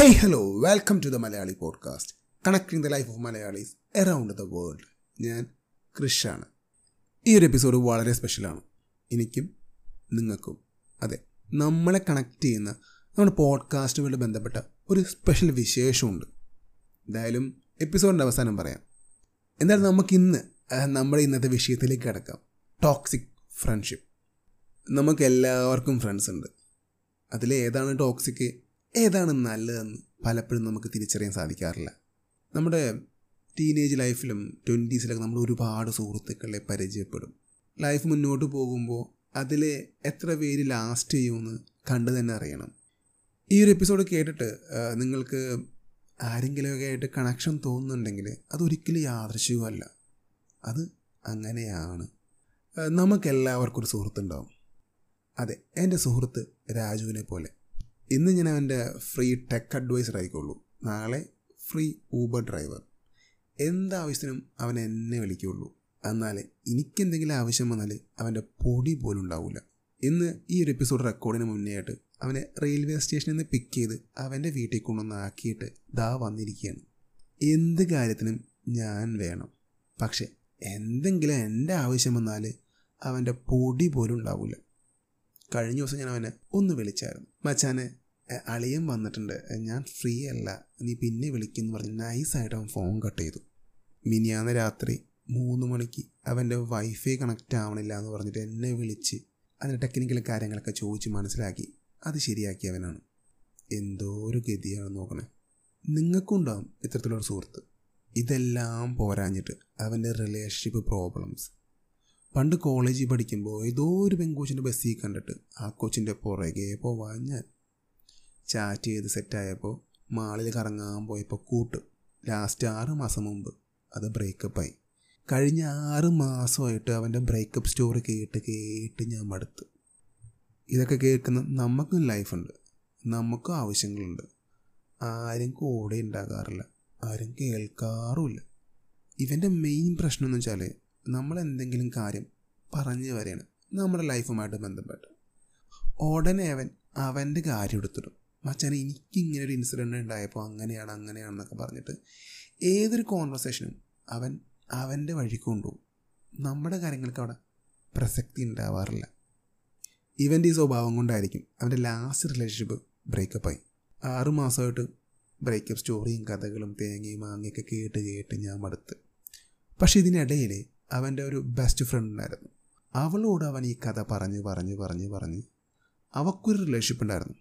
Hey, hello, welcome to the Malayali podcast, connecting the life of Malayalis around the world. ഞാൻ കൃഷാണ് ഈ ഒരു episode വളരെ സ്പെഷ്യലാണ് എനിക്കും നിങ്ങൾക്കും അതെ നമ്മളെ കണക്ട് ചെയ്യുന്ന നമ്മുടെ പോഡ്കാസ്റ്റുമായിട്ട് ബന്ധപ്പെട്ട ഒരു സ്പെഷ്യൽ വിശേഷമുണ്ട് എന്തായാലും എപ്പിസോഡിൻ്റെ അവസാനം പറയാം എന്തായാലും നമുക്കിന്ന് ആ, നമ്മുടെ ഇന്നത്തെ വിഷയത്തിലേക്ക് കിടക്കാം ടോക്സിക് ഫ്രണ്ട്ഷിപ്പ് നമുക്ക് എല്ലാവർക്കും ഫ്രണ്ട്സ് ഉണ്ട് അതിലേതാണ് ടോക്സിക് ഏതാണ് നല്ലതെന്ന് പലപ്പോഴും നമുക്ക് തിരിച്ചറിയാൻ സാധിക്കാറില്ല നമ്മുടെ ടീനേജ് ലൈഫിലും ട്വൻറ്റീസിലൊക്കെ നമ്മൾ ഒരുപാട് സുഹൃത്തുക്കളെ പരിചയപ്പെടും ലൈഫ് മുന്നോട്ട് പോകുമ്പോൾ അതിൽ എത്ര പേര് ലാസ്റ്റ് ചെയ്യുമെന്ന് കണ്ടു തന്നെ അറിയണം ഈ ഒരു എപ്പിസോഡ് കേട്ടിട്ട് ആ, നിങ്ങൾക്ക് ആരെങ്കിലുമൊക്കെ ആയിട്ട് കണക്ഷൻ തോന്നുന്നുണ്ടെങ്കിൽ അതൊരിക്കലും യാദൃശ്യവുമല്ല അത് അങ്ങനെയാണ് ആ, നമുക്കെല്ലാവർക്കും ഒരു സുഹൃത്തുണ്ടാവും അതെ എൻ്റെ സുഹൃത്ത് രാജുവിനെ പോലെ ഇന്ന് ഞാൻ അവൻ്റെ ഫ്രീ ടെക് അഡ്വൈസർ ആയിക്കോളൂ നാളെ ഫ്രീ ഊബർ ഡ്രൈവർ എന്താവശ്യത്തിനും അവൻ എന്നെ വിളിക്കുള്ളൂ എന്നാൽ എനിക്കെന്തെങ്കിലും ആവശ്യം വന്നാൽ അവൻ്റെ പൊടി പോലും ഉണ്ടാവില്ല ഇന്ന് ഈ ഒരു എപ്പിസോഡ് റെക്കോർഡിന് മുന്നേ ആയിട്ട് അവനെ റെയിൽവേ സ്റ്റേഷനിൽ നിന്ന് പിക്ക് ചെയ്ത് അവൻ്റെ വീട്ടിൽ കൊണ്ടുവന്ന് ആക്കിയിട്ട് ദാ വന്നിരിക്കുകയാണ് എന്ത് കാര്യത്തിനും ഞാൻ വേണം പക്ഷെ എന്തെങ്കിലും എൻ്റെ ആവശ്യം വന്നാൽ അവൻ്റെ പൊടി പോലും ഉണ്ടാവില്ല കഴിഞ്ഞ ദിവസം ഞാൻ അവനെ ഒന്ന് വിളിച്ചായിരുന്നു മച്ചാനെ എ, അളിയൻ വന്നിട്ടുണ്ട് എ, ഞാൻ ഫ്രീ അല്ല നീ പിന്നെ വിളിക്കുമെന്ന് പറഞ്ഞ് നൈസായിട്ട് അവൻ ഫോൺ കട്ട് ചെയ്തു മിനിയാന്ന് രാത്രി മൂന്ന് മണിക്ക് അവൻ്റെ വൈഫൈ കണക്റ്റ് ആവണില്ല എന്ന് പറഞ്ഞിട്ട് എന്നെ വിളിച്ച് അതിൻ്റെ ടെക്നിക്കൽ കാര്യങ്ങളൊക്കെ ചോദിച്ച് മനസ്സിലാക്കി അത് ശരിയാക്കിയവനാണ് എന്തോ ഒരു ഗതിയാണ് നോക്കണേ നിങ്ങൾക്കുണ്ടാവും ഇത്തരത്തിലൊരു സുഹൃത്ത് ഇതെല്ലാം പോരാഞ്ഞിട്ട് അവൻ്റെ റിലേഷൻഷിപ്പ് പ്രോബ്ലംസ് പണ്ട് കോളേജിൽ പഠിക്കുമ്പോൾ ഏതോ ഒരു പെൺകോച്ചിൻ്റെ ബസ്സിൽ കണ്ടിട്ട് ആ കോച്ചിൻ്റെ പുറകെ പോവാൻ ഞാൻ ചാറ്റ് ചെയ്ത് സെറ്റായപ്പോൾ മാളിൽ കറങ്ങാൻ പോയപ്പോൾ കൂട്ട് ലാസ്റ്റ് ആറ് മാസം മുമ്പ് അത് ബ്രേക്കപ്പായി കഴിഞ്ഞ ആറ് മാസമായിട്ട് അവൻ്റെ ബ്രേക്കപ്പ് സ്റ്റോറി കേട്ട് കേട്ട് ഞാൻ മടുത്ത് ഇതൊക്കെ കേൾക്കുന്ന നമുക്കും ലൈഫുണ്ട് നമുക്കും ആവശ്യങ്ങളുണ്ട് ആരും കൂടെ ഉണ്ടാകാറില്ല ആരും കേൾക്കാറുമില്ല ഇവൻ്റെ മെയിൻ പ്രശ്നം എന്ന് വെച്ചാൽ നമ്മൾ എന്തെങ്കിലും കാര്യം പറഞ്ഞു വരെയാണ് നമ്മുടെ ലൈഫുമായിട്ട് ബന്ധപ്പെട്ട് ഉടനെ അവൻ അവൻ്റെ കാര്യം എടുത്തിടും മച്ചാനെ എനിക്കിങ്ങനെ ഒരു ഇൻസിഡൻറ്റ് ഉണ്ടായപ്പോൾ അങ്ങനെയാണ് അങ്ങനെയാണെന്നൊക്കെ പറഞ്ഞിട്ട് ഏതൊരു കോൺവെർസേഷനും അവൻ അവൻ്റെ വഴി കൊണ്ടുപോകും നമ്മുടെ കാര്യങ്ങൾക്ക് അവിടെ പ്രസക്തി ഉണ്ടാവാറില്ല ഇവൻ്റെ ഈ സ്വഭാവം കൊണ്ടായിരിക്കും അവൻ്റെ ലാസ്റ്റ് റിലേഷൻഷിപ്പ് ബ്രേക്കപ്പായി ആറ് മാസമായിട്ട് ബ്രേക്കപ്പ് സ്റ്റോറിയും കഥകളും തേങ്ങയും മാങ്ങയൊക്കെ കേട്ട് കേട്ട് ഞാൻ മടുത്ത് പക്ഷെ ഇതിനിടയിൽ അവൻ്റെ ഒരു ബെസ്റ്റ് ഫ്രണ്ട് ഉണ്ടായിരുന്നു അവളോട് അവൻ ഈ കഥ പറഞ്ഞ് പറഞ്ഞ് പറഞ്ഞ് പറഞ്ഞ് അവൾക്കൊരു റിലേഷൻഷിപ്പ് ഉണ്ടായിരുന്നു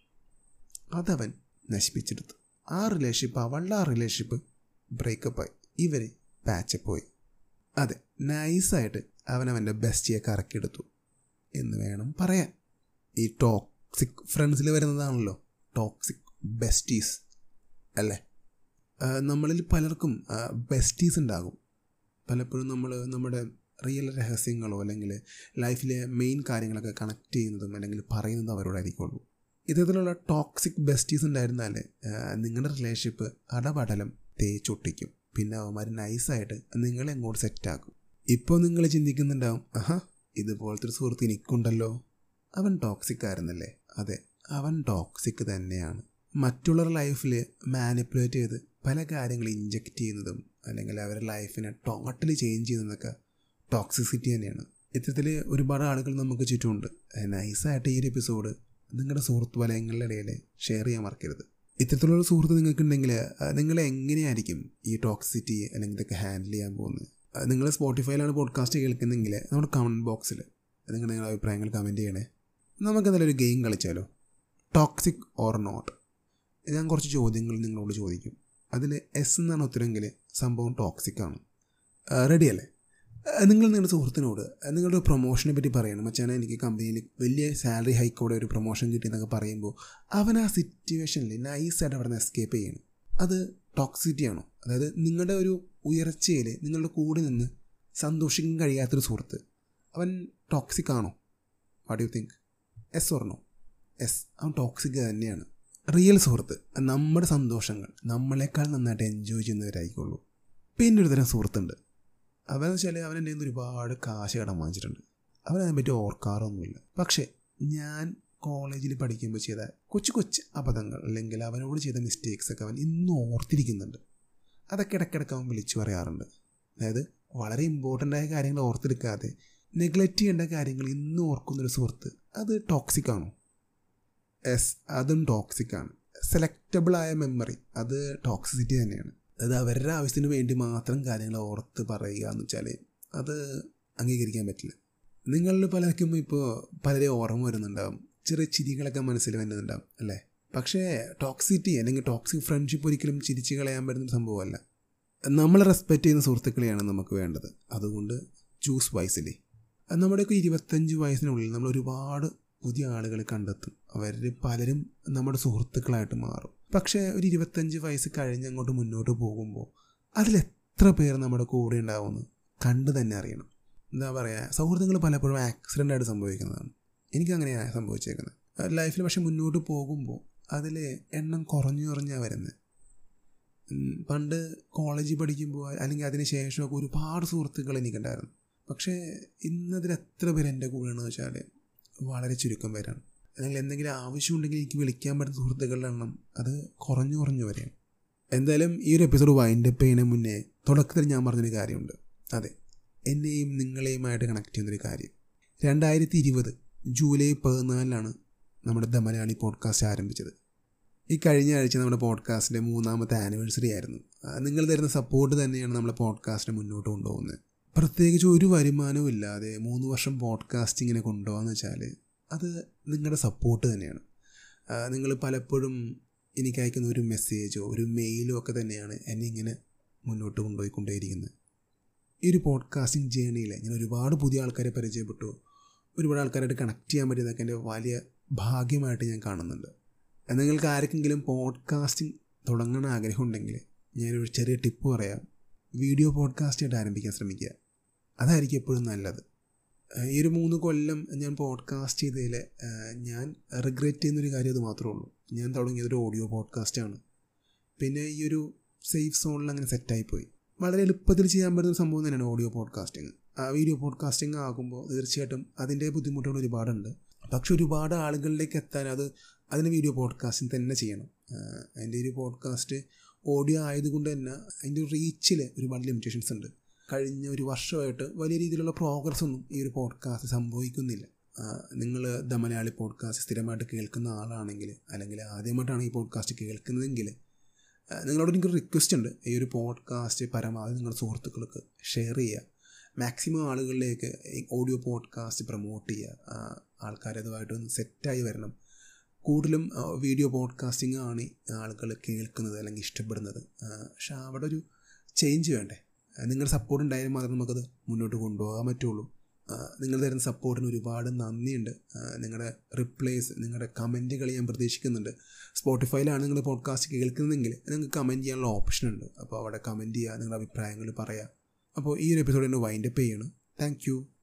അതവൻ നശിപ്പിച്ചെടുത്തു ആ റിലേഷൻഷിപ്പ് അവളുടെ ആ റിലേഷൻഷിപ്പ് ബ്രേക്കപ്പായി ഇവർ പാച്ചപ്പ് പോയി അതെ നൈസായിട്ട് അവൻ അവൻ്റെ ബെസ്റ്റിയെ കറക്കിയെടുത്തു എന്ന് വേണം പറയാൻ ഈ ടോക്സിക് ഫ്രണ്ട്സിൽ വരുന്നതാണല്ലോ ടോക്സിക് ബെസ്റ്റീസ് അല്ലേ ആ, നമ്മളിൽ പലർക്കും ബെസ്റ്റീസ് ഉണ്ടാകും പലപ്പോഴും നമ്മൾ നമ്മുടെ റിയൽ രഹസ്യങ്ങളോ അല്ലെങ്കിൽ ലൈഫിലെ മെയിൻ കാര്യങ്ങളൊക്കെ കണക്ട് ചെയ്യുന്നതും അല്ലെങ്കിൽ പറയുന്നതും അവരോടായിരിക്കുള്ളൂ ഇത്തരത്തിലുള്ള ടോക്സിക് ബെസ്റ്റീസ് ഉണ്ടായിരുന്നാൽ നിങ്ങളുടെ റിലേഷൻഷിപ്പ് അടപടലം തേച്ചൊട്ടിക്കും പിന്നെ അവന്മാർ നൈസായിട്ട് നിങ്ങളെ അങ്ങോട്ട് സെറ്റാക്കും ഇപ്പോൾ നിങ്ങൾ ചിന്തിക്കുന്നുണ്ടാവും ആഹാ ഇതുപോലത്തെ ഒരു സുഹൃത്ത് എനിക്കുണ്ടല്ലോ അവൻ ടോക്സിക് ആയിരുന്നല്ലേ അതെ അവൻ ടോക്സിക് തന്നെയാണ് മറ്റുള്ളവരുടെ ലൈഫിൽ മാനിപ്പുലേറ്റ് ചെയ്ത് പല കാര്യങ്ങൾ ഇഞ്ചെക്റ്റ് ചെയ്യുന്നതും അല്ലെങ്കിൽ അവരുടെ ലൈഫിനെ ടോട്ടലി ചേഞ്ച് ചെയ്യുന്നതൊക്കെ ടോക്സിസിറ്റി തന്നെയാണ് ഇത്തരത്തിൽ ഒരുപാട് ആളുകൾ നമുക്ക് ചുറ്റുമുണ്ട് നൈസായിട്ട് ഈ ഒരു എപ്പിസോഡ് നിങ്ങളുടെ സുഹൃത്ത് വലയങ്ങളുടെ ഇടയിൽ ഷെയർ ചെയ്യാൻ മറക്കരുത് ഇത്തരത്തിലുള്ള സുഹൃത്ത് നിങ്ങൾക്കുണ്ടെങ്കിൽ നിങ്ങൾ എങ്ങനെയായിരിക്കും ഈ ടോക്സിറ്റി അല്ലെങ്കിൽ ഇതൊക്കെ ഹാൻഡിൽ ചെയ്യാൻ പോകുന്നത് നിങ്ങൾ സ്പോട്ടിഫൈയിലാണ് പോഡ്കാസ്റ്റ് കേൾക്കുന്നെങ്കിൽ നമ്മുടെ കമൻറ്റ് ബോക്സിൽ നിങ്ങൾ നിങ്ങളുടെ അഭിപ്രായങ്ങൾ കമൻറ്റ് ചെയ്യണേ നമുക്ക് എന്തായാലും ഒരു ഗെയിം കളിച്ചാലോ ടോക്സിക് ഓർ നോട്ട് ഞാൻ കുറച്ച് ചോദ്യങ്ങൾ നിങ്ങളോട് ചോദിക്കും അതിൽ എസ് എന്നാണ് ഉത്തരമെങ്കിൽ സംഭവം ടോക്സിക് ആണ് റെഡി അല്ലേ ആ, നിങ്ങൾ നിങ്ങളുടെ സുഹൃത്തിനോട് ആ, നിങ്ങളുടെ പ്രൊമോഷനെ പറ്റി പറയണം മച്ചാനെ എനിക്ക് കമ്പനിയിൽ വലിയ സാലറി ഹൈക്കോടെ ഒരു പ്രൊമോഷൻ കിട്ടിയെന്നൊക്കെ പറയുമ്പോൾ അവൻ ആ സിറ്റുവേഷനിൽ നൈസായിട്ട് അവിടെ നിന്ന് എസ്കേപ്പ് ചെയ്യണം അത് ടോക്സിറ്റി ആണോ അതായത് നിങ്ങളുടെ ഒരു ഉയർച്ചയിൽ നിങ്ങളുടെ കൂടെ നിന്ന് സന്തോഷിക്കാൻ കഴിയാത്തൊരു സുഹൃത്ത് അവൻ ടോക്സിക് ആണോ what you think yes or no yes അവൻ ടോക്സിക് തന്നെയാണ് റിയൽ സുഹൃത്ത് നമ്മുടെ സന്തോഷങ്ങൾ നമ്മളെക്കാൾ നന്നായിട്ട് എൻജോയ് ചെയ്യുന്നവരായിരിക്കുള്ളൂ പിന്നെ ഒരു തരം സുഹൃത്തുണ്ട് അവനെന്ന് വെച്ചാൽ അവൻ എൻ്റെ കയ്യിൽ നിന്ന് ഒരുപാട് കാശ് കടം വാങ്ങിച്ചിട്ടുണ്ട് അവനതിനെ പറ്റി ഓർക്കാറൊന്നുമില്ല പക്ഷേ ഞാൻ കോളേജിൽ പഠിക്കുമ്പോൾ ചെയ്ത കൊച്ചു കൊച്ചു അബദ്ധങ്ങൾ അല്ലെങ്കിൽ അവനോട് ചെയ്ത മിസ്റ്റേക്സ് ഒക്കെ അവൻ ഇന്നും ഓർത്തിരിക്കുന്നുണ്ട് അതൊക്കെ ഇടയ്ക്കിടയ്ക്ക് അവൻ വിളിച്ചു പറയാറുണ്ട് അതായത് വളരെ ഇമ്പോർട്ടൻ്റ് ആയ കാര്യങ്ങൾ ഓർത്തെടുക്കാതെ നെഗ്ലക്റ്റ് ചെയ്യേണ്ട കാര്യങ്ങൾ ഇന്നും ഓർക്കുന്നൊരു സുഹൃത്ത് അത് ടോക്സിക് ആണോ എസ് അതും ടോക്സിക് ആണ് സെലക്റ്റബിൾ ആയ മെമ്മറി അത് ടോക്സിസിറ്റി തന്നെയാണ് അത് അവരുടെ ആവശ്യത്തിന് വേണ്ടി മാത്രം കാര്യങ്ങൾ ഓർത്ത് പറയുക എന്ന് വെച്ചാൽ അത് അംഗീകരിക്കാൻ പറ്റില്ല നിങ്ങളിൽ പലർക്കും ഇപ്പോൾ പലരെ ഓർമ്മ വരുന്നുണ്ടാവും ചെറിയ ചിരികളൊക്കെ മനസ്സിൽ വരുന്നുണ്ടാവും അല്ലേ പക്ഷേ ടോക്സിറ്റി അല്ലെങ്കിൽ ടോക്സിക് ഫ്രണ്ട്ഷിപ്പ് ഒരിക്കലും ചിരിച്ചു കളയാൻ പറ്റുന്ന സംഭവമല്ല നമ്മൾ റെസ്പെക്റ്റ് ചെയ്യുന്ന സുഹൃത്തുക്കളെയാണ് നമുക്ക് വേണ്ടത് അതുകൊണ്ട് ചൂസ് വൈസിലി നമ്മുടെയൊക്കെ ഇരുപത്തഞ്ച് വയസ്സിനുള്ളിൽ നമ്മൾ ഒരുപാട് പുതിയ ആളുകളെ കണ്ടെത്തും അവരിൽ പലരും നമ്മുടെ സുഹൃത്തുക്കളായിട്ട് മാറും പക്ഷേ ഒരു ഇരുപത്തഞ്ച് വയസ്സ് കഴിഞ്ഞ് അങ്ങോട്ട് മുന്നോട്ട് പോകുമ്പോൾ അതിലെത്ര പേർ നമ്മുടെ കൂടെ ഉണ്ടാവുമെന്ന് കണ്ടു തന്നെ അറിയണം എന്താ പറയുക സൗഹൃദങ്ങൾ പലപ്പോഴും ആക്സിഡൻ്റ് ആയിട്ട് സംഭവിക്കുന്നതാണ് എനിക്കങ്ങനെയാണ് സംഭവിച്ചേക്കുന്നത് ലൈഫിൽ പക്ഷെ മുന്നോട്ട് പോകുമ്പോൾ അതിൽ എണ്ണം കുറഞ്ഞു കുറഞ്ഞാണ് വരുന്നത് പണ്ട് കോളേജിൽ പഠിക്കുമ്പോൾ അല്ലെങ്കിൽ അതിന് ശേഷമൊക്കെ ഒരുപാട് സുഹൃത്തുക്കൾ എനിക്കുണ്ടായിരുന്നു പക്ഷേ ഇന്നതിൽ എത്ര പേര് എൻ്റെ കൂടെയാണെന്ന് വെച്ചാൽ വളരെ ചുരുക്കം പേരാണ് അല്ലെങ്കിൽ എന്തെങ്കിലും ആവശ്യമുണ്ടെങ്കിൽ എനിക്ക് വിളിക്കാൻ പറ്റുന്ന സുഹൃത്തുക്കളുടെ എണ്ണം അത് കുറഞ്ഞു കുറഞ്ഞു വരെയാണ് എന്തായാലും ഈ ഒരു എപ്പിസോഡ് വൈൻഡപ്പ് ചെയ്യുന്നതിന് മുന്നേ തുടക്കത്തിൽ ഞാൻ പറഞ്ഞൊരു കാര്യമുണ്ട് അതെ എന്നെയും നിങ്ങളെയുമായിട്ട് കണക്ട് ചെയ്യുന്നൊരു കാര്യം രണ്ടായിരത്തി ഇരുപത് ജൂലൈ പതിനാലിനാണ് നമ്മുടെ ദ മലയാളി പോഡ്കാസ്റ്റ് ആരംഭിച്ചത് ഈ കഴിഞ്ഞ ആഴ്ച നമ്മുടെ പോഡ്കാസ്റ്റിൻ്റെ മൂന്നാമത്തെ ആനിവേഴ്സറി ആയിരുന്നു നിങ്ങൾ തരുന്ന സപ്പോർട്ട് തന്നെയാണ് നമ്മളെ പോഡ്കാസ്റ്റിനെ മുന്നോട്ട് കൊണ്ടുപോകുന്നത് പ്രത്യേകിച്ച് ഒരു വരുമാനവും ഇല്ലാതെ മൂന്ന് വർഷം പോഡ്കാസ്റ്റ് ഇങ്ങനെ കൊണ്ടുപോകാന്ന് വെച്ചാൽ അത് നിങ്ങളുടെ സപ്പോർട്ട് തന്നെയാണ് നിങ്ങൾ പലപ്പോഴും എനിക്ക് അയക്കുന്ന ഒരു മെസ്സേജോ ഒരു മെയിലോ ഒക്കെ തന്നെയാണ് എന്നെ ഇങ്ങനെ മുന്നോട്ട് കൊണ്ടുപോയിക്കൊണ്ടേയിരിക്കുന്നത് ഈ ഒരു പോഡ്കാസ്റ്റിംഗ് ജേണിയിൽ ഞാൻ ഒരുപാട് പുതിയ ആൾക്കാരെ പരിചയപ്പെട്ടു ഒരുപാട് ആൾക്കാരായിട്ട് കണക്ട് ചെയ്യാൻ പറ്റിയതൊക്കെ എൻ്റെ വലിയ ഭാഗ്യമായിട്ട് ഞാൻ കാണുന്നുണ്ട് നിങ്ങൾക്ക് ആർക്കെങ്കിലും പോഡ്കാസ്റ്റിംഗ് തുടങ്ങണ ആഗ്രഹമുണ്ടെങ്കിൽ ഞാനൊരു ചെറിയ ടിപ്പ് പറയാം വീഡിയോ പോഡ്കാസ്റ്റ് ആയിട്ട് ആരംഭിക്കാൻ ശ്രമിക്കുക അതായിരിക്കും എപ്പോഴും നല്ലത് ഈ ഒരു മൂന്ന് കൊല്ലം ഞാൻ പോഡ്കാസ്റ്റ് ചെയ്തതിൽ ഞാൻ റിഗ്രറ്റ് ചെയ്യുന്നൊരു കാര്യം അത് മാത്രമേ ഉള്ളൂ ഞാൻ തുടങ്ങിയതൊരു ഓഡിയോ പോഡ്കാസ്റ്റാണ് പിന്നെ ഈ ഒരു സേഫ് സോണിൽ അങ്ങനെ സെറ്റായിപ്പോയി വളരെ എളുപ്പത്തിൽ ചെയ്യാൻ പറ്റുന്ന സംഭവം തന്നെയാണ് ഓഡിയോ പോഡ്കാസ്റ്റിംഗ് ആ വീഡിയോ പോഡ്കാസ്റ്റിംഗ് ആകുമ്പോൾ തീർച്ചയായിട്ടും അതിൻ്റെ ബുദ്ധിമുട്ടുകൾ ഒരുപാടുണ്ട് പക്ഷെ ഒരുപാട് ആളുകളിലേക്ക് എത്താൻ അത് അതിന് വീഡിയോ പോഡ്കാസ്റ്റിംഗ് തന്നെ ചെയ്യണം അതിൻ്റെ ഒരു പോഡ്കാസ്റ്റ് ഓഡിയോ ആയതുകൊണ്ട് തന്നെ അതിൻ്റെ റീച്ചിൽ ഒരുപാട് ലിമിറ്റേഷൻസ് ഉണ്ട് കഴിഞ്ഞ ഒരു വർഷമായിട്ട് വലിയ രീതിയിലുള്ള പ്രോഗ്രസ് ഒന്നും ഈ ഒരു പോഡ്കാസ്റ്റ് സംഭവിക്കുന്നില്ല നിങ്ങൾ ദ മലയാളി പോഡ്കാസ്റ്റ് സ്ഥിരമായിട്ട് കേൾക്കുന്ന ആളാണെങ്കിൽ അല്ലെങ്കിൽ ആദ്യമായിട്ടാണ് ഈ പോഡ്കാസ്റ്റ് കേൾക്കുന്നതെങ്കിൽ നിങ്ങളോട് എനിക്കൊരു റിക്വസ്റ്റ് ഉണ്ട് ഈ ഒരു പോഡ്കാസ്റ്റ് പരമാവധി നിങ്ങളുടെ സുഹൃത്തുക്കൾക്ക് ഷെയർ ചെയ്യുക മാക്സിമം ആളുകളിലേക്ക് ഓഡിയോ പോഡ്കാസ്റ്റ് പ്രൊമോട്ട് ചെയ്യുക ആൾക്കാരതുമായിട്ട് ഒന്ന് സെറ്റായി വരണം കൂടുതലും വീഡിയോ പോഡ്കാസ്റ്റിംഗ് ആണ് ആളുകൾ കേൾക്കുന്നത് അല്ലെങ്കിൽ ഇഷ്ടപ്പെടുന്നത് പക്ഷെ അവിടെ ഒരു ചേഞ്ച് വേണ്ടേ നിങ്ങളുടെ സപ്പോർട്ട് ഉണ്ടായാലും മാത്രമേ നമുക്കത് മുന്നോട്ട് കൊണ്ടുപോകാൻ പറ്റുള്ളൂ നിങ്ങൾ തരുന്ന സപ്പോർട്ടിന് ഒരുപാട് നന്ദിയുണ്ട് നിങ്ങളുടെ റിപ്ലൈസ് നിങ്ങളുടെ കമൻറ്റുകൾ ഞാൻ പ്രതീക്ഷിക്കുന്നുണ്ട് സ്പോട്ടിഫൈയിലാണ് നിങ്ങൾ പോഡ്കാസ്റ്റ് കേൾക്കുന്നതെങ്കിൽ നിങ്ങൾക്ക് കമൻറ്റ് ചെയ്യാനുള്ള ഓപ്ഷൻ ഉണ്ട് അപ്പോൾ അവിടെ കമൻറ്റ് ചെയ്യുക നിങ്ങളുടെ അഭിപ്രായങ്ങൾ പറയുക അപ്പോൾ ഈ ഒരു എപ്പിസോഡ് എന്നെ വൈൻഡപ്പ് ചെയ്യണം താങ്ക്